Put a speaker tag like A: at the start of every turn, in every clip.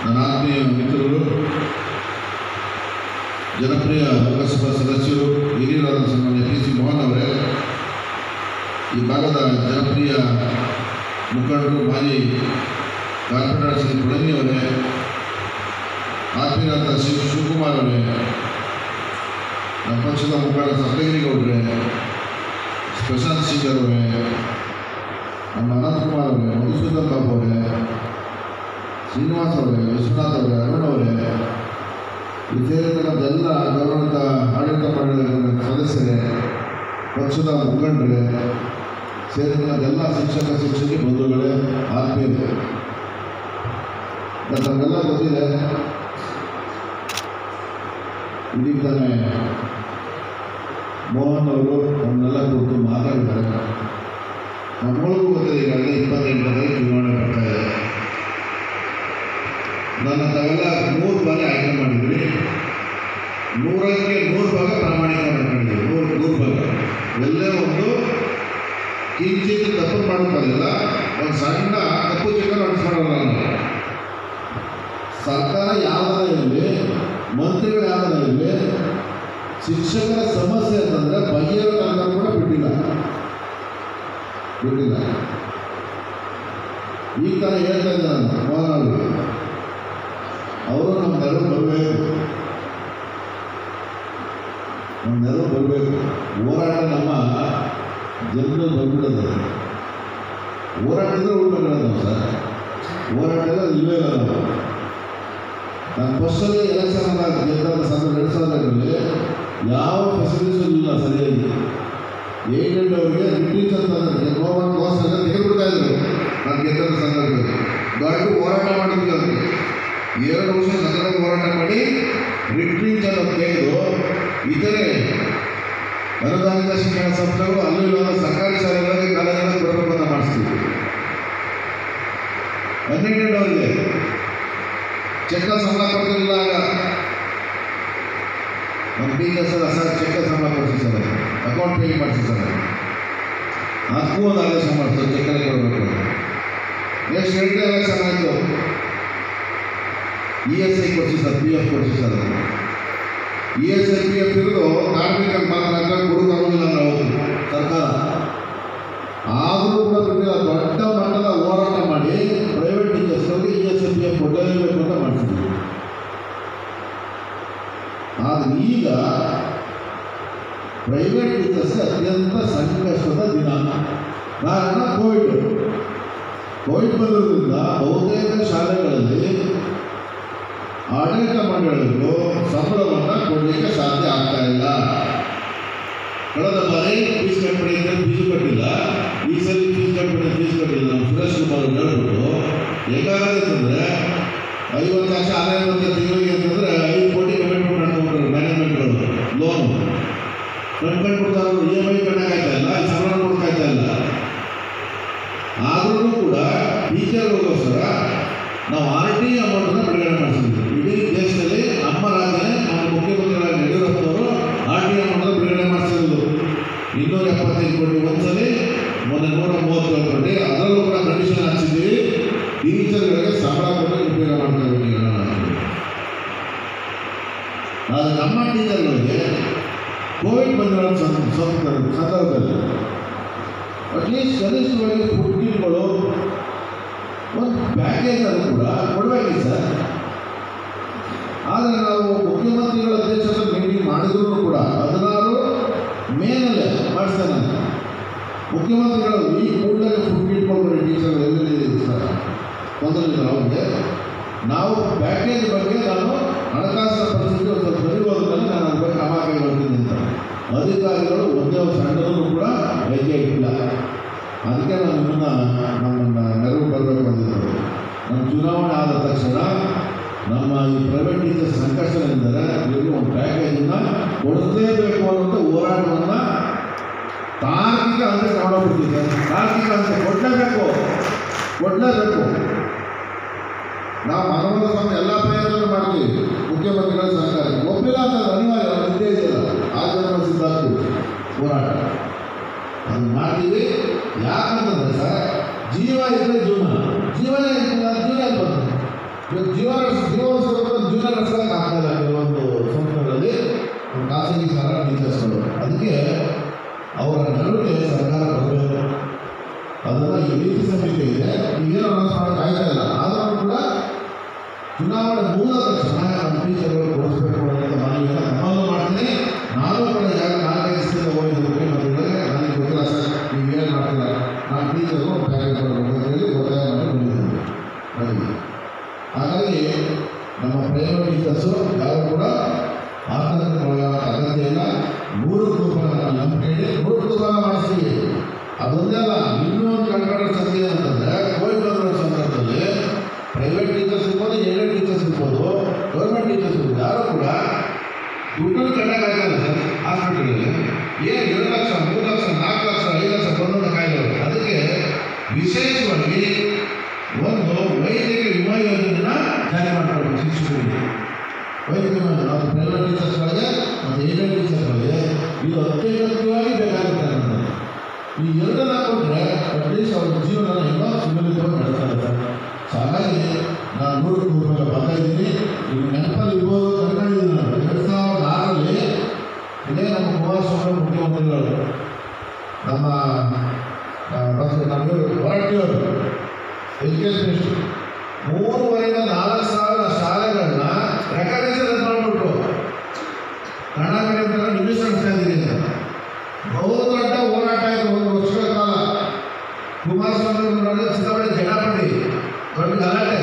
A: ನನ್ನ ಆತ್ಮೀಯ ಮಿತ್ರರು ಜನಪ್ರಿಯ ಲೋಕಸಭಾ ಸದಸ್ಯರು ಹಿರಿಯರಾದ ಸನ್ಮಾನ್ಯ ಪಿ ಸಿ ಮೋಹನ್ ಅವರೇ ಈ ಭಾಗದ ಜನಪ್ರಿಯ ಮುಖಂಡರು ಮಾಜಿ ಕಾರ್ಪೊರೇಟರ್ ಶ್ರೀ ಪಳನಿ ಅವರೇ ಆತ್ಮೀಯರಾದ ಶ್ರೀ ಶಿವಕುಮಾರ್ ಅವರೇ ನಮ್ಮ ಪಕ್ಷದ ಮುಖಂಡ ಸಪ್ತಗಿರಿ ಗೌಡ್ರೆ ಪ್ರಶಾಂತ್ ಸಿಂಗ್ ಅವರೇ ನಮ್ಮ ಅನಂತಕುಮಾರ್ ಅವರೇ ಮಧುಸೂದನ್ ಬಾಬು ಅವರೇ ಶ್ರೀನಿವಾಸ್ ಅವರೇ ವಿಶ್ವನಾಥ್ ಅವರೇ ಅರುಣ್ ಅವರೇ ಈ ಸೇರಿರ್ತಕ್ಕಂಥ ಎಲ್ಲ ಗೌರವಿತ ಆಡಳಿತ ಮಂಡಳಿಗಳ ಸದಸ್ಯರೇ ಪಕ್ಷದ ಮುಖಂಡರೇ ಸೇರಿರ್ತಕ್ಕಂಥ ಎಲ್ಲ ಶಿಕ್ಷಕ ಶಿಕ್ಷಕಿ ಬಂಧುಗಳೇ ಆತ್ಮೀಯರೇ ಮತ್ತು ನಮಗೆಲ್ಲ ಗೊತ್ತಿದೆ ಇದೀಗ ತಾನೇ ಮೋಹನ್ ಅವರು ನಮ್ಮನ್ನೆಲ್ಲ ಕುರಿತು ಮಾತಾಡಿದ್ದಾರೆ ನಮ್ಮಗಳಿಗೂ ಗೊತ್ತಿದೆ ಈಗಾಗಲೇ ಇಪ್ಪತ್ತೆಂಟರಲ್ಲಿ ಚುನಾವಣೆ ಬರ್ತಾ ಇದೆ ನನ್ನ ತಾವೆಲ್ಲ ಮೂರು ಬಾರಿ ಆಯ್ಕೆ ಮಾಡಿದ್ವಿ ನೂರಕ್ಕೆ ನೂರು ಭಾಗ ಪ್ರಾಮಾಣಿಕ ಮಾಡ್ಕೊಂಡಿದ್ದೀವಿ ನೂರು ನೂರು ಭಾಗ ಎಲ್ಲೇ ಒಂದು ಕಿಂಚಿತ್ ತಪ್ಪು ಮಾಡೋಕ್ಕಾಗಲಿಲ್ಲ ಒಂದು ಸಣ್ಣ ತಪ್ಪು ಚಿಕ್ಕ ನಡೆಸ್ಕೊಳ್ಳಲ್ಲ ನಾವು ಸರ್ಕಾರ ಯಾವುದರ ಇರಲಿ ಮಂತ್ರಿಗಳು ಯಾವುದರ ಇರಲಿ ಶಿಕ್ಷಕರ ಸಮಸ್ಯೆ ಅಂತಂದರೆ ಬಗೆಹರೋ ತನಕ ಕೂಡ ಬಿಟ್ಟಿಲ್ಲ ಬಿಟ್ಟಿಲ್ಲ ಈ ಥರ ಹೇಳ್ತಾ ಇದ್ದಾರೆ ಮೋಹನ್ ಅವರು ನಮ್ಮ ನೆರವು ಬರಬೇಕು ನಮ್ಮ ನೆರವು ಬರಬೇಕು ಹೋರಾಟ ನಮ್ಮ ಜನರಲ್ಲಿ ಬಂದ್ಬಿಡೋದು ಹೋರಾಟದ್ರೆ ಉಳ್ಬೇಕಲ್ಲ ನಾವು ಸರ್ ಹೋರಾಟ ಇಲ್ಲವೇ ಇಲ್ಲ ನಾವು ನಾನು ಫಸ್ಟಲ್ಲಿ ಎಲೆಕ್ಷನ್ ಗೆದ್ದ ಸಂದರ್ಭ ಎರಡು ಸಾವಿರದ ಎರಡರಲ್ಲಿ ಯಾವ ಫೆಸಿಲಿಟೀಸು ಇಲ್ಲ ಸರಿಯಾಗಿ ಏಜೆಂಟ್ ಅವರಿಗೆ ರಿಟೀಸ್ ಅಂತಂದ್ರೆ ಗೋವರ್ಮೆಂಟ್ ಗೋಸ್ಕರ ತೆಗೆದುಬಿಡ್ತಾ ಇದ್ರು ನಾನು ಗೆದ್ದ ಸಂದರ್ಭದಲ್ಲಿ ದೊಡ್ಡ ಹೋರಾಟ ಮಾಡಿದ್ವಿ ಅದಕ್ಕೆ ಎರಡು ವರ್ಷ ಸದನ ಹೋರಾಟ ಮಾಡಿ ರಿಟ್ರೀಟ್ ಅನ್ನು ತೆಗೆದು ಇತರೆ ಅನುದಾನಿತ ಶಿಕ್ಷಣ ಸಂಸ್ಥೆಗಳು ಅಲ್ಲೂ ಇಲ್ಲದ ಸರ್ಕಾರಿ ಶಾಲೆಗಳಿಗೆ ಕಾಲೇಜಲ್ಲಿ ಬರಬೇಕು ಅಂತ ಮಾಡಿಸ್ತೀವಿ ಹನ್ನೆರಡು ಅವರಿಗೆ ಚೆಕ್ಕ ಸಂಬಳ ಕೊಡ್ತಿರಲಿಲ್ಲ ಆಗ ನಮ್ಮ ಡಿ ಎಸ್ ಎಲ್ ಸರ್ ಚೆಕ್ಕ ಸಂಬಳ ಕೊಡಿಸಿ ಸರ್ ಅಕೌಂಟ್ ಪೇ ಮಾಡಿಸಿ ಸರ್ ಅದಕ್ಕೂ ಒಂದು ಆದೇಶ ಮಾಡ್ತಾರೆ ಚೆಕ್ಕಲ್ಲಿ ಕೊಡಬೇಕು ನೆಕ್ಸ್ಟ್ ಎರಡನೇ ಎಲೆಕ್ಷನ್ ಆಯಿತು ಇ ಎಸ್ ಐ ಕೊಡಿಸಿ ಸರ್ ಪಿ ಎಫ್ ಕೊಡಿಸಿ sir E S I P F ಇರೋದು ಕಾರ್ಮಿಕರಿಗೆ ಮಾತ್ರ ಅಂತ ಕೊಡೋಕ್ಕಾಗೋದಿಲ್ಲ ನಾವು ಸರ್ಕಾರ ಆದರೂ ಕೂಡ ಬಿಟ್ಟಿಲ್ಲ ದೊಡ್ಡ ಮಟ್ಟದ ಹೋರಾಟ ಮಾಡಿ ಪ್ರೈವೇಟ್ ಟೀಚರ್ಸ್ಗಳಿಗೆ E S I P F ಕೊಡಲೇಬೇಕು ಅಂತ ಮಾಡ್ತಿದ್ವಿ ಆದರೆ ಈಗ ಪ್ರೈವೇಟ್ ಟೀಚರ್ಸ್ಗೆ ಅತ್ಯಂತ ಸಂಕಷ್ಟದ ದಿನ ಕಾರಣ ಕೋವಿಡ್ ಕೋವಿಡ್ ಬಂದಿರೋದ್ರಿಂದ ಬಹುತೇಕ ಶಾಲೆಗಳಲ್ಲಿ ಆಡಳಿತ ಮಂಡಳಿಗಳು ಸಂಬಳವನ್ನು ಕೊಡಲಿಕ್ಕೆ ಸಾಧ್ಯ ಆಗ್ತಾ ಇಲ್ಲ ಕಳೆದ ಬಾರಿ ಫೀಸ್ ಕಟ್ಟಡಿ ಅಂತ ಫೀಸು ಕಟ್ಟಿಲ್ಲ ಈ ಸಲ ಫೀಸ್ ಕಟ್ಟಡಿ ಫೀಸ್ ಕಟ್ಟಿಲ್ಲ ನಮ್ಮ ಸುರೇಶ್ ಕುಮಾರ್ ಅವ್ರು ಹೇಳ್ಬಿಟ್ಟು ಹೇಗಾಗದೆ ಅಂತಂದರೆ ಐವತ್ತು ಲಕ್ಷ ಆದಾಯ ಬಂದ ತಿಂಗಳಿಗೆ ಅಂತಂದರೆ ಐದು ಕೋಟಿ ಕಮಿಟ್ಮೆಂಟ್ ಮಾಡ್ಕೊಂಡ್ಬಿಟ್ರು ಮ್ಯಾನೇಜ್ಮೆಂಟ್ಗಳು ಲೋನು ಕಟ್ಕೊಂಡ್ಬಿಡ್ತಾರೆ ಇ ಎಮ್ ಐ ಕಟ್ಟಕ್ಕಾಯ್ತಾ ಇಲ್ಲ ಈ ಸಂಬಳ ಕೊಡಕ್ಕಾಯ್ತಾ ಇಲ್ಲ ಆದ್ರೂ ಕೂಡ ಟೀಚರ್ಗಳಿಗೋಸ್ಕರ ನಾವು ಆರ್ ಟಿ ಅಮೌಂಟನ್ನು ಬಿಡುಗಡೆ ಮಾಡಿಸಿದ್ವಿ ಇಡೀ ದೇಶದಲ್ಲಿ ನಮ್ಮ ರಾಜ್ಯನೇ ನಮ್ಮ ಮುಖ್ಯಮಂತ್ರಿಗಳಾದ ಯಡಿಯೂರಪ್ಪನವರು ಆರ್ ಟಿ ಅಮೌಂಟನ್ನು ಬಿಡುಗಡೆ ಮಾಡಿಸಿರೋದು ಇನ್ನೂರ ಎಪ್ಪತ್ತೈದು ಕೋಟಿ ಒಂದ್ಸಲಿ ಮೊನ್ನೆ ನೂರ ಮೂವತ್ತೇಳು ಕೋಟಿ ಅದರಲ್ಲೂ ಕೂಡ ಕಂಡೀಷನ್ ಹಾಕ್ಸಿದ್ದೀವಿ ಟೀಚರ್ಗಳಿಗೆ ಸಂಬಳ ಕೊಟ್ಟು ಉಪಯೋಗ ಮಾಡ್ತಾ ಇದ್ದೀವಿ ಆದರೆ ನಮ್ಮ ಟೀಚರ್ಗಳಿಗೆ ಕೋವಿಡ್ ಬಂದಿರೋ ಸಂ- ಸಂ- ಸಂದರ್ಭದಲ್ಲಿ ಅಟ್ಲೀಸ್ಟ್ ಕನಿಷ್ಠವಾಗಿ ಫುಡ್ ಕಿಟ್ಗಳು ಒಂದು ಪ್ಯಾಕೇಜ್ ಅನ್ನು ಕೂಡ ಕೊಡಬೇಕಿತ್ತು ಸರ್ ಆದರೆ ನಾವು ಮುಖ್ಯಮಂತ್ರಿಗಳ ಅಧ್ಯಕ್ಷತೆ ಮೀಟಿಂಗ್ ಮಾಡಿದ್ರು ಕೂಡ ಹದಿನಾರು ಮೇನಲ್ಲೇ ಮಾಡಿಸ್ತೇನೆ ಮುಖ್ಯಮಂತ್ರಿಗಳು ಈ ಕೂಡಲೇ ಫುಡ್ ಕಿಟ್ ಕೊಡ್ಬೇಡಿ ಟೀಚರ್ಗಳು ಎಲ್ಲೆಲ್ಲಿ ಸರ್ ತೊಂದರೆ ಇಲ್ಲ ಅವ್ರಿಗೆ ನಾವು ಪ್ಯಾಕೇಜ್ ಬಗ್ಗೆ ನಾನು ಹಣಕಾಸಿನ ಪರಿಸ್ಥಿತಿ ಒಂದು ಸ್ವಲ್ಪ ಸರಿಗೋದ ಮೇಲೆ ನಾನು ಅದ್ರ ಬಗ್ಗೆ ಕ್ರಮ ಕೈಗೊಳ್ತೀನಿ ಅಂತ ಅಧಿಕಾರಿಗಳು ಒಂದೇ ಒಂದು ಸಣ್ಣದನ್ನು ಕೂಡ ಹೆಜ್ಜೆ ಇಟ್ಟಿಲ್ಲ ಅದಕ್ಕೆ ನಾವು ನಿಮ್ಮನ್ನ ನಮ್ಮನ್ನು ನೆರವು ಬರಬೇಕು ಅಂದಿದ್ದರು ನಮ್ಮ ಚುನಾವಣೆ ಆದ ತಕ್ಷಣ ನಮ್ಮ ಈ ಪ್ರೈವೇಟ್ ಟೀಚರ್ಸ್ ಸಂಕಷ್ಟವೆಂದರೆ ಇವರಿಗೆ ಒಂದು ಪ್ಯಾಕೇಜನ್ನು ಕೊಡಲೇಬೇಕು ಅನ್ನೋದು ಹೋರಾಟವನ್ನು ತಾರ್ಕಿಕ ಅಂತ ತಗೊಂಡೋಗ್ಬಿಡ್ತಿದೆ ತಾರ್ಕಿಕ ಅಂತ ಕೊಡಲೇಬೇಕು ಕೊಡಲೇಬೇಕು ನಾವು ಮನವೊಂದ ಸ್ವಾಮಿ ಎಲ್ಲ ಪ್ರಯತ್ನ ಮಾಡ್ತೀವಿ ಮುಖ್ಯಮಂತ್ರಿಗಳ ಸರ್ಕಾರ ಒಪ್ಪಿಲ್ಲ ಅಂತ ಅನಿವಾರ್ಯ ಅವ್ರ ಉದ್ದೇಶ ಇಲ್ಲ ಆಚರಣೆ ಸಿದ್ಧಾಂತ ಹೋರಾಟ ಅದು ಮಾಡ್ತೀವಿ ಯಾಕಂತಂದ್ರೆ ಸರ್ ಜೀವ ಇದ್ರೆ ಜೀವನ ಜೀವನ ಇರ್ತಿಲ್ಲ ಜೀವನ ಬಂತು ಇವಾಗ ಜೀವನ ಈ ನೀತಿ ಸಂಹಿತೆ ಇದೆ ಈಗೇನು ಅನೌನ್ಸ್ ಮಾಡೋಕೆ ಆಯ್ತಾ ಇಲ್ಲ ಆದರೂ ಕೂಡ ಚುನಾವಣೆ ಮುಗಿದ ತಕ್ಷಣ ನಮ್ಮ ಟೀಚರ್ಗಳು ಕೊಡಿಸ್ಬೇಕು ಅನ್ನೋಂಥ ಮನವಿಯನ್ನು ನಮ್ಮಲ್ಲೂ ಮಾಡ್ತೀನಿ ನಾನು ಕೂಡ ಈಗ ನಾಲ್ಕೈದು ದಿವಸದಿಂದ ಹೋಗಿದ್ದಕ್ಕೆ ಮತ್ತು ಹೇಳಿದ್ರೆ ನನಗೆ ಗೊತ್ತಿಲ್ಲ ಸರ್ ನೀವು ಏನು ಮಾಡ್ತಿಲ್ಲ ನಾನು ಟೀಚರ್ಗಳು ಪ್ಯಾಕೇಜ್ ಕೊಡಬೇಕು ಅಂತ ಹೇಳಿ ಒತ್ತಾಯ ಮಾಡಿ ಬಂದಿದ್ದೀನಿ ನನಗೆ ಹಾಗಾಗಿ ನಮ್ಮ ಪ್ರೈವೇಟ್ ಟೀಚರ್ಸು ಯಾರು ಕೂಡ ಆತಂಕಕ್ಕೊಳಗಾದ ಅಗತ್ಯ ಇಲ್ಲ ನೂರು ರೂಪಾಯಿ ನಂಬಿಕೆ ಹೇಳಿ ನೂರು ರೂಪಾಯಿ ಮಾಡಿಸ್ತೀವಿ ಅದೊಂದೇ ಅಲ್ಲ ಇನ್ನೂ ಒಂದು ಕಂಡುಕೊಂಡ ಸತ್ಯ ಅಂತಂದರೆ ಕೋವಿಡ್ ಬಂದಿರೋ ಸಂದರ್ಭದಲ್ಲಿ ಪ್ರೈವೇಟ್ ಟೀಚರ್ಸ್ ಇರ್ಬೋದು ಏಡೆಡ್ ಟೀಚರ್ಸ್ ಇರ್ಬೋದು ಗೌರ್ಮೆಂಟ್ ಟೀಚರ್ಸ್ ಇರ್ಬೋದು ಯಾರು ಕೂಡ ದುಡ್ಡು ಕಟ್ಟಕ್ಕಾಗಲ್ಲ ಸರ್ ಹಾಸ್ಪಿಟಲಲ್ಲಿ ಏನು ಎರಡು ಲಕ್ಷ ಮೂರು ಲಕ್ಷ ನಾಲ್ಕು ಲಕ್ಷ ಐದು ಲಕ್ಷ ಬಂದ ಕಾಯಿಲೆ ಅದಕ್ಕೆ ವಿಶೇಷವಾಗಿ ಒಂದು ವೈದ್ಯಕೀಯ ವಿಮಾ ಯೋಜನೆನ ಜಾರಿ ಮಾಡಬೇಕು ಶಿಕ್ಷಕರಿಗೆ ವೈದ್ಯಕೀಯ ವಿಮಾ ಯೋಜನೆ ಅದು ಪ್ರೈವೇಟ್ ಟೀಚರ್ಸ್ಗಳಿಗೆ ಮತ್ತು ಏಡೆಡ್ ಟೀಚರ್ಸ್ಗಳಿಗೆ ಇದು ಅತ್ಯಗತ್ಯವಾಗಿ ಬೇಕಾಗುತ್ತೆ ನಮಗೆ ಈ ಎರಡನ್ನ ಕೊಟ್ಟರೆ ಅಟ್ಲೀಸ್ಟ್ ಅವ್ರ ಜೀವನ ಇನ್ನೂ ಸುಲಲಿತವಾಗಿ ನಡೆಸ್ತಾರೆ ಸರ್ ಸೊ ಹಾಗಾಗಿ ನಾನು ನೂರು ನೂರು ರೂಪಾಯಿ ಬರ್ತಾ ಇದ್ದೀನಿ ಈಗ ನೆನಪಲ್ಲಿ ಇರ್ಬೋದು ಕರ್ಕೊಂಡಿದ್ದೀನಿ ನಾನು ಎರಡು ಸಾವಿರದ ಆರರಲ್ಲಿ ಇದೇ ನಮ್ಮ ಕುಮಾರಸ್ವಾಮಿ ಮುಖ್ಯಮಂತ್ರಿಗಳು ನಮ್ಮ ಡಾಕ್ಟರ್ ನಮ್ಮೂರು ಹೊರಟ್ಟಿಯವರು ಎಜುಕೇಷನ್ ಮಿನಿಸ್ಟರ್ ಮೂರುವರೆಯಿಂದ ನಾಲ್ಕು ಸಾವಿರ ಶಾಲೆಗಳನ್ನ ರೆಕಗ್ನೈಸೇಷನ್ ಮಾಡಿಬಿಟ್ರು ಕನ್ನಡ ಮೀಡಿಯಂ ನಿಮಿಷ ನಡೆಸ್ತಾ ಇದ್ದೀನಿ ಅಂತ ಬಹುದೊಡ್ಡ ಹೋರಾಟ ಆಯಿತು ಒಂದು ವರ್ಷಗಳ ಕಾಲ ಕುಮಾರಸ್ವಾಮಿ ಅವರು ಸಿಕ್ಕಾಪಟ್ಟೆ ಜಟಾಪಟಿ ದೊಡ್ಡ ಗಲಾಟೆ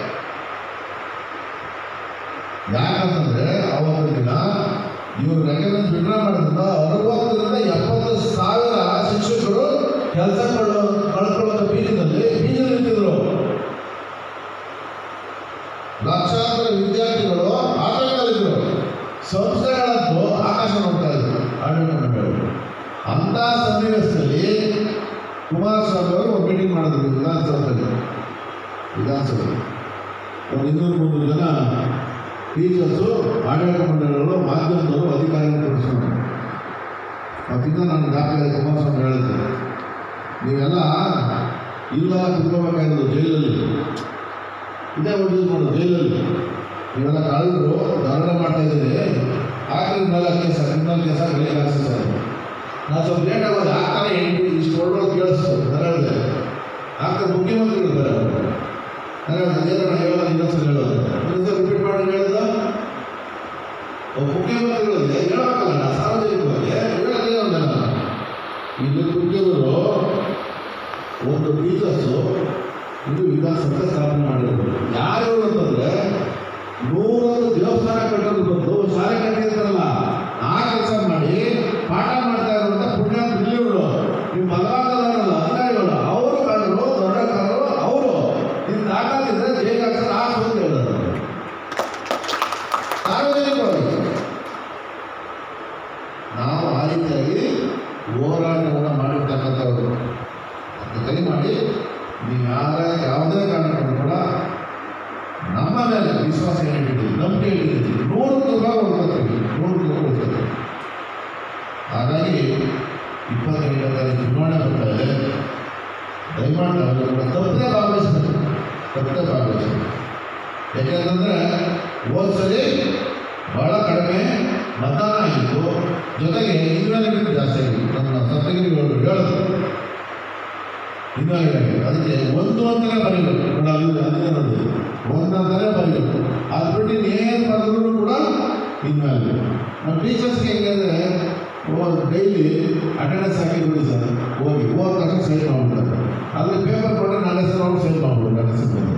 A: ಯಾಕಂತಂದ್ರೆ ಅವತ್ತಿನ ದಿನ ಇವರು ರೆಕಗ್ನೈಸ್ ವಿಡ್ರಾ ಮಾಡೋದ್ರಿಂದ ಅರವತ್ತರಿಂದ ಎಪ್ಪತ್ತು ಸಾವಿರ ಶಿಕ್ಷಕರು ಕೆಲಸ ಕಳ್ಕೊಳ್ಳೋ ಬೀಜದಲ್ಲಿ ಬೀಜ ನಿಂತಿದ್ರು ಲಕ್ಷಾಂತರ ವಿದ್ಯಾರ್ಥಿಗಳು ಆತಂಕದಲ್ಲಿದ್ದರು ಸಂಸ್ಥೆಗಳಂತೂ ಆಕಾಶ ನೋಡ್ತಾ ಇದ್ರು ಆಡಳಿತ ಮಂಡಳಿಗಳು ಅಂಥ ಸನ್ನಿವೇಶದಲ್ಲಿ ಕುಮಾರಸ್ವಾಮಿ ಅವರು ಒಂದು ಮೀಟಿಂಗ್ ಮಾಡಿದ್ರು ವಿಧಾನಸೌಧದಲ್ಲಿ ವಿಧಾನಸೌಧ ಒಂದು ಇನ್ನೂರು ಮುನ್ನೂರು ಜನ ಟೀಚರ್ಸು ಆಡಳಿತ ಮಂಡಳಿಗಳು ಮಾಧ್ಯಮದವರು ಅಧಿಕಾರಿಗಳು ಕೊಡಿಸ್ಕೊಂಡ್ರು ಮತ್ತಿಂದ ನಾನು ದಾಖಲೆ ಕುಮಾರಸ್ವಾಮಿ ಹೇಳಿದ್ದೆ ನೀವೆಲ್ಲ ಇಲ್ಲ ಕುತ್ಕೋಬೇಕಾಗಿರೋದು ಜೈಲಲ್ಲಿ ಇದೇ ಯೂಸ್ ಮಾಡೋದು ಜೈಲಲ್ಲಿ ನೀವೆಲ್ಲ ಕಳ್ಳರು ದಂಡ ಮಾಡ್ತಾ ಇದ್ದೀರಿ ಆಕಳಿ ಮೇಲೆ ಕೇಸ ಕ್ರಿಮಿನಲ್ ಕೇಸ ಬೆಳಿಗ್ಗೆ ಹಾಕ್ಸಿದ್ದಾರೆ ನಾನು ಸ್ವಲ್ಪ ಲೇಟ್ ಆಗೋದು ಆಗ್ತಾನೆ ಎಂಟು ಇಷ್ಟು ಒಳ್ಳೆ ಕೇಳಿಸ್ತು ನಾನು ಹೇಳಿದೆ ಆಗ್ತಾರೆ ಮುಖ್ಯಮಂತ್ರಿಗಳು ಬೇರೆ ಅವರು ನಾನು ಹೇಳಿದೆ ಏನೋ ಹೇಳೋದು ಇನ್ನೊಂದ್ಸಲ ಹೇಳೋದು ಇನ್ನೊಂದ್ಸಲ ರಿಪೀಟ್ ಮಾಡಿ ಹೇಳ್ದ ಒಬ್ಬ ಮುಖ್ಯಮಂತ್ರಿಗಳು ಹೇಳಬೇಕಲ್ಲ ನಾನು ಸಾರ್ವಜನಿಕವಾಗಿ ಹೇಳೋದೇನೋ ನಾನು ಇಲ್ಲಿ ಕುಟ್ಟಿಯವರು ಒಂದು ಟೀಚರ್ಸು ಇದು ವಿಧಾನಸಭೆ ಸ್ಥಾಪನೆ ಮಾಡಿರೋದು ಯಾರು ಅಂತಂದ್ರೆ ನೂರೊಂದು ದೇವಸ್ಥಾನ ಕಟ್ಟೋದು ಬಂದು ಒಂದು ಶಾಲೆ ಕಟ್ಟಿರ್ತಾರಲ್ಲ ಆ ಕೆಲಸ ಮಾಡಿ ಪಾಠ ಮಾಡ್ತಾ ಇರುವಂತ ಪುಣ್ಯ ಬಿಲ್ಲಿಗಳು ನೀವು ಬಲವಾದವರಲ್ಲ ಅಧಿಕಾರಿಗಳು ಅವರು ಕಳ್ಳರು ದೊಡ್ಡ ಕಳ್ಳರು ಅವರು ಇದು ದಾಖಲಿದ್ರೆ ಜೈಲು ಹಾಕ್ತಾರೆ ಆ ಸುದ್ದಿ ಹೇಳೋದು ಸಾರ್ವಜನಿಕವಾಗಿ ನಾವು ಆ ರೀತಿಯಾಗಿ ಹೋರಾಟವನ್ನು ಮಾಡಿರ್ತಕ್ಕಂಥವ್ರು ಅದನ್ನ ಕೈ ಮಾಡಿ ನೀವು ಯಾರ ಯಾವುದೇ ಕಾರಣಕ್ಕೂ ಕೂಡ ನಮ್ಮ ಮೇಲೆ ವಿಶ್ವಾಸ ಏನಿಟ್ಟಿದ್ದೀವಿ ನಂಬಿಕೆ ಇಟ್ಟಿದ್ದೀವಿ ನೂರು ರೂಪಾಯಿ ಉಳ್ಕೊತೀವಿ ನೂರು ರೂಪಾಯಿ ಉಳ್ಕೊತೀವಿ ಹಾಗಾಗಿ ಇಪ್ಪತ್ತೆಂಟನೇ ತಾರೀಕು ಚುನಾವಣೆ ಬರ್ತಾ ಇದೆ ದಯಮಾಡಿ ನಾವೆಲ್ಲ ಕೂಡ ತಪ್ಪದೇ ಭಾಗವಹಿಸಬೇಕು ತಪ್ಪದೇ ಭಾಗವಹಿಸಬೇಕು ಯಾಕೆಂತಂದರೆ ಹೋದ್ಸಲಿ ಭಾಳ ಕಡಿಮೆ ಮತದಾನ ಆಗಿತ್ತು ಜೊತೆಗೆ ಇನ್ವ್ಯಾಲಿಡಿಟಿ ಜಾಸ್ತಿ ಆಗಿತ್ತು ನಮ್ಮ ಸಪ್ತಗಿರಿಗಳು ಹೇಳೋದು ಇನ್ವ್ಯಾಲಿಡ್ ಅದಕ್ಕೆ ಒಂದು ಅಂತಲೇ ಬರೀಬೇಕು ಕೂಡ ಅದು ಅದೇ ನೋಡಿ ಒಂದು ಅಂತಲೇ ಬರೀಬೇಕು ಅದು ಬಿಟ್ಟು ಇನ್ನೇನು ಬರೆದ್ರು ಕೂಡ ಇನ್ವ್ಯಾಲಿಡ್ ನಮ್ಮ ಟೀಚರ್ಸ್ಗೆ ಹೆಂಗಂದರೆ ಡೈಲಿ ಅಟೆಂಡೆನ್ಸ್ ಹಾಕಿ ಬಿಡಿ ಸರ್ ಹೋಗಿ ಹೋದ ತಕ್ಷಣ ಸೈನ್ ಮಾಡ್ಬಿಡ್ತಾರೆ ಅಲ್ಲಿ ಪೇಪರ್ ಕೊಟ್ಟರೆ ನನ್ನ ಹೆಸರು ಅವ್ರು ಸೈನ್ ಮಾಡ್ಬಿಡು ನನ್ನ ಹೆಸರು ಬಂದು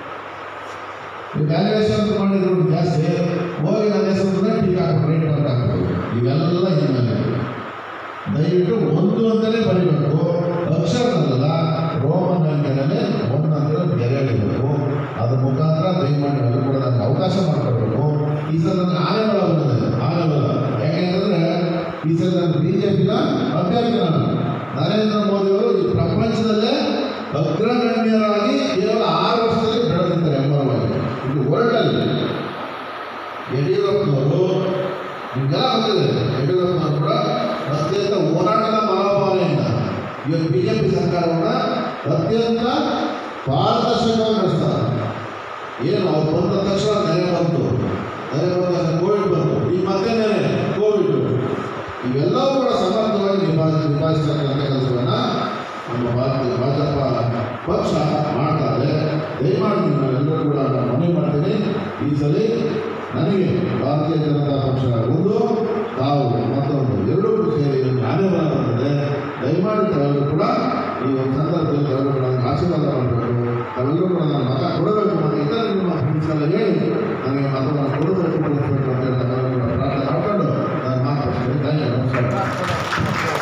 A: ಈ ವ್ಯಾಲ್ಯೂಯೇಷನ್ ಮಾಡಿದ್ರು ಜಾಸ್ತಿ ಹೋಗಿ ನನ್ನ ಹೆಸರು ಬಂದರೆ ಟೀಕ್ ಹಾಕ್ಬೇಕು ರೇಟ್ ಅಂತ ಹಾಕ್ಬೇಕು ಇವೆಲ್ಲ ಇನ್ವ್ಯಾಲಿಡ್ ದಯವಿಟ್ಟು ಒಂದು ಅಂತಲೇ ಬರೀಬೇಕು ಅಕ್ಷರದಲ್ಲ ರೋಮನ್ ಅಂಕೆನಲ್ಲಿ ಒಂದು ಅಂದರೆ ಗೆರೆಯಲಿರಬೇಕು ಅದ್ರ ಮುಖಾಂತರ ದಯಮಾಡಿ ಎಲ್ಲರೂ ಕೂಡ ನನಗೆ ಅವಕಾಶ ಮಾಡಿಕೊಡ್ಬೇಕು ಈ ಸಲ ನನಗೆ ಆನೆಬಲ ಬಂದಿದೆ ಆನೆಬಲ ಯಾಕೆಂತಂದರೆ ಈ ಸಲ ನಾನು ಬಿ ಜೆ ಪಿನ ಅಭ್ಯರ್ಥಿ ನಾನು ನರೇಂದ್ರ ಮೋದಿಯವರು ಈ ಪ್ರಪಂಚದಲ್ಲೇ ಅಗ್ರಗಣ್ಯರಾಗಿ ಕೇವಲ ಆರು ವರ್ಷದಲ್ಲಿ ಬೆಳೆದಿದ್ದಾರೆ ಎಂಬರವಾಗಿ ಇದು ವರ್ಲ್ಡಲ್ಲಿ ಯಡಿಯೂರಪ್ಪನವರು ನಿಮಗೆಲ್ಲ ಗೊತ್ತಿದೆ ಯಡಿಯೂರಪ್ಪನವರು ಕೂಡ ಅತ್ಯಂತ ಹೋರಾಟದ ಮನೋಭಾವನೆಯಿಂದ ಇವತ್ತು ಬಿ ಜೆ ಪಿ ಸರ್ಕಾರವನ್ನು ಅತ್ಯಂತ ಪಾರದರ್ಶಕವಾಗಿ ನಡೆಸ್ತಾರೆ ಏನು ಅವ್ರು ಬಂದ ತಕ್ಷಣ ನೆರೆ ಬಂತು ನೆರೆ ಬಂದ ತಕ್ಷಣ ಕೋವಿಡ್ ಬಂತು ಈ ಮತ್ತೆ ನೆರೆ ಕೋವಿಡ್ ಇವೆಲ್ಲವೂ ಕೂಡ ಸಮರ್ಥವಾಗಿ ನಿಭಾಯಿಸಿ ನಿಭಾಯಿಸ್ತಕ್ಕಂಥ ಕೆಲಸವನ್ನು ನಮ್ಮ ಭಾರತೀಯ ಭಾಜಪ ಪಕ್ಷ ಮಾಡ್ತಾರೆ ದಯಮಾಡಿ ನಿಮ್ಮೆಲ್ಲರೂ ಕೂಡ ನಾನು ಮನವಿ ಮಾಡ್ತೀನಿ ಈ ಸಲ ನನಗೆ ಭಾರತೀಯ ಜನತಾ ಪಕ್ಷ ಒಂದು ತಾವು ಮತ್ತೊಂದು ಎರಡೂ ಸೇರಿ ನಾನೇ ಬಂದಿದೆ ದಯಮಾಡಿ ತಾವೆಲ್ಲರೂ ಕೂಡ ಈ ಒಂದು ಸಂದರ್ಭದಲ್ಲಿ ತಾವೆಲ್ಲರೂ ಕೂಡ ನನಗೆ ಆಶೀರ್ವಾದ ಮಾಡಬೇಕು ತಾವೆಲ್ಲರೂ ಕೂಡ ನನ್ನ ಮತ ಕೊಡಬೇಕು ಮತ್ತು ಇತರ ನಿಮ್ಮ ಫ್ರೆಂಡ್ಸ್ ಎಲ್ಲ ಹೇಳಿ ನನಗೆ ಮತವನ್ನು ಕೊಡಬೇಕು ಕೊಡಿಸ್ಬೇಕು ಅಂತ ಹೇಳಿ ತಾವೆಲ್ಲರೂ ಕೂಡ ಪ್ರಾರ್ಥನೆ ಮಾಡ್ಕೊಂಡು ನಾನು ಮಾತಾಡ್ತೀನಿ ಥ್ಯಾಂಕ್ ಯು ನಮಸ್ಕಾರ